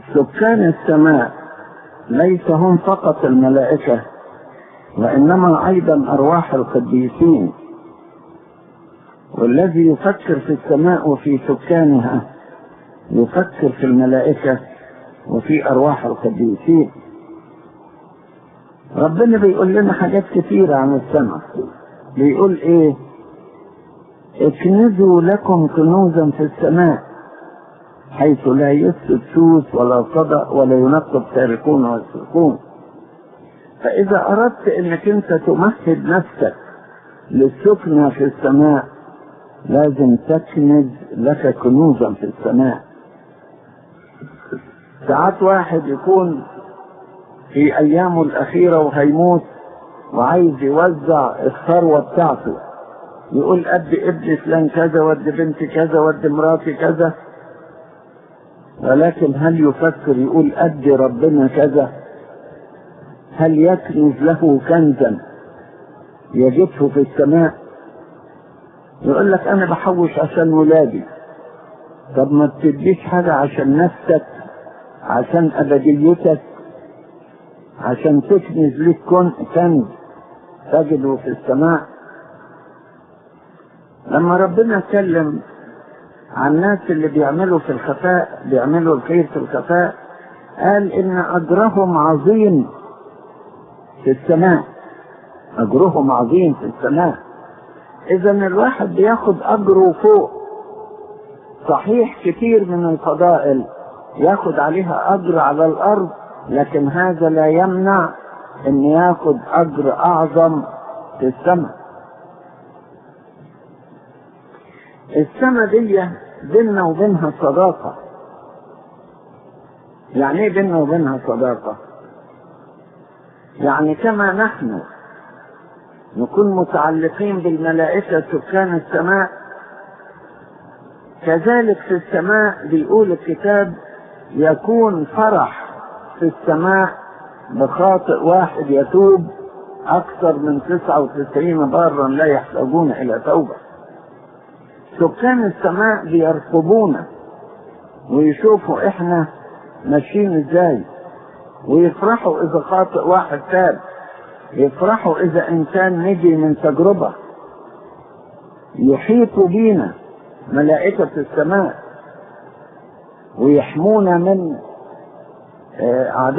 سكان السماء ليس هم فقط الملائكة وإنما أيضا أرواح القديسين والذي يفكر في السماء وفي سكانها يفكر في الملائكة وفي أرواح القديسين ربنا بيقول لنا حاجات كثيرة عن السماء بيقول إيه اكنزوا لكم كنوزا في السماء حيث لا يسجد سوس ولا صدأ ولا ينقب تاركون ويسرقون فإذا أردت أنك أنت تمهد نفسك للسكنة في السماء لازم تكنز لك كنوزا في السماء ساعات واحد يكون في أيامه الأخيرة وهيموت وعايز يوزع الثروة بتاعته يقول أدي ابن فلان كذا ودي بنتي كذا ودي مراتي كذا ولكن هل يفكر يقول أدي ربنا كذا هل يكنز له كنزا يجده في السماء يقول لك أنا بحوش عشان ولادي طب ما بتديش حاجة عشان نفسك عشان أبديتك عشان تكنز لك كنز تجده في السماء لما ربنا اتكلم عن الناس اللي بيعملوا في الخفاء بيعملوا الخير في الخفاء قال ان اجرهم عظيم في السماء اجرهم عظيم في السماء اذا الواحد بياخد اجره فوق صحيح كتير من الفضائل ياخد عليها اجر على الارض لكن هذا لا يمنع ان ياخد اجر اعظم في السماء السماء دي بيننا وبينها صداقة يعني ايه بيننا وبينها صداقة يعني كما نحن نكون متعلقين بالملائكة سكان السماء كذلك في السماء بيقول الكتاب يكون فرح في السماء بخاطئ واحد يتوب أكثر من 99 بارا لا يحتاجون إلى توبة سكان السماء بيرقبونا ويشوفوا احنا ماشيين ازاي ويفرحوا اذا خاطئ واحد تاب يفرحوا اذا انسان نجي من تجربة يحيطوا بينا ملائكة السماء ويحمونا من